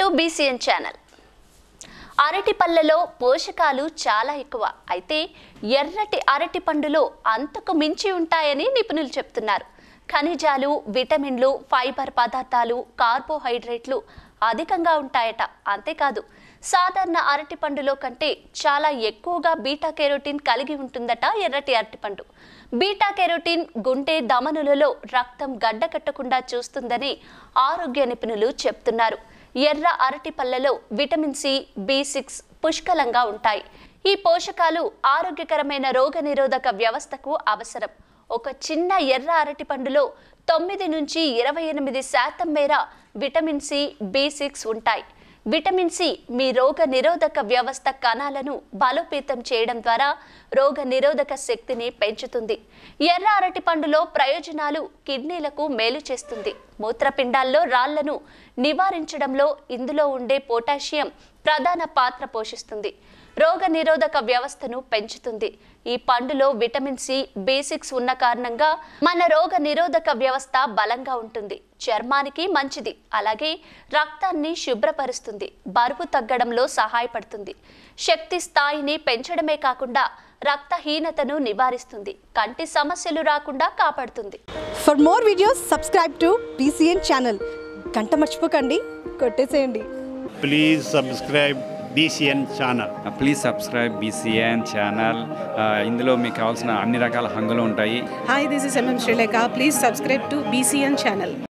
To BCN channel అరటి పళ్ళలో పోషకాలు చాలా ఎక్కువ అయితే ఎర్రటి అరటి పండులో అంతకు మించి ఉంటాయని నిపుణులు చెప్తున్నారు ఖనిజాలు విటమిన్లు ఫైబర్ పదార్థాలు కార్బోహైడ్రేట్లు అధికంగా ఉంటాయట అంతేకాదు సాధారణ అరటి పండులో కంటే చాలా ఎక్కువగా బీటా కెరోటిన్ కలిగి ఉంటుందట ఎర్రటి అరటిపండు బీటా కెరోటిన్ గుండె ధమనులలో రక్తం గడ్డకట్టకుండా చూస్తుందని ఆరోగ్య నిపుణులు చెప్తున్నారు ఎర్ర అరటి పళ్ళలో విటమిన్ సి బి సిక్స్ పుష్కలంగా ఉంటాయి ఈ పోషకాలు ఆరోగ్యకరమైన రోగనిరోధక వ్యవస్థకు అవసరం ఒక చిన్న ఎర్ర అరటి పండులో తొమ్మిది నుంచి ఇరవై ఎనిమిది శాతం మేర విటమిన్ సి బి సిక్స్ ఉంటాయి విటమిన్ సి మీ రోగ నిరోధక వ్యవస్థ కణాలను బలోపేతం చేయడం ద్వారా రోగ నిరోధక శక్తిని పెంచుతుంది ఎర్ర అరటి పండులో ప్రయోజనాలు కిడ్నీలకు మేలు చేస్తుంది మూత్రపిండాల్లో రాళ్లను నివారించడంలో ఇందులో ఉండే పొటాషియం ప్రధాన పాత్ర పోషిస్తుంది రోగ నిరోధక వ్యవస్థను పెంచుతుంది ఈ పండులో విటమిన్ సి బేసిక్స్ ఉన్న కారణంగా మన రోగ నిరోధక వ్యవస్థ బలంగా ఉంటుంది చర్మానికి మంచిది అలాగే రక్తాన్ని శుభ్రపరుస్తుంది బరువు తగ్గడంలో సహాయపడుతుంది శక్తి స్థాయిని పెంచడమే కాకుండా రక్తహీనతను నివారిస్తుంది కంటి సమస్యలు రాకుండా కాపాడుతుంది for more videos subscribe to BCN channel గంట మర్చిపోకండి కొట్టేసేయండి please subscribe BCN channel please subscribe BCN channel ఇందులో మీకు కావాల్సిన అన్ని రకాల హంగులు ఉంటాయి Hi, this is MM Sri Lanka. Please subscribe to BCN channel.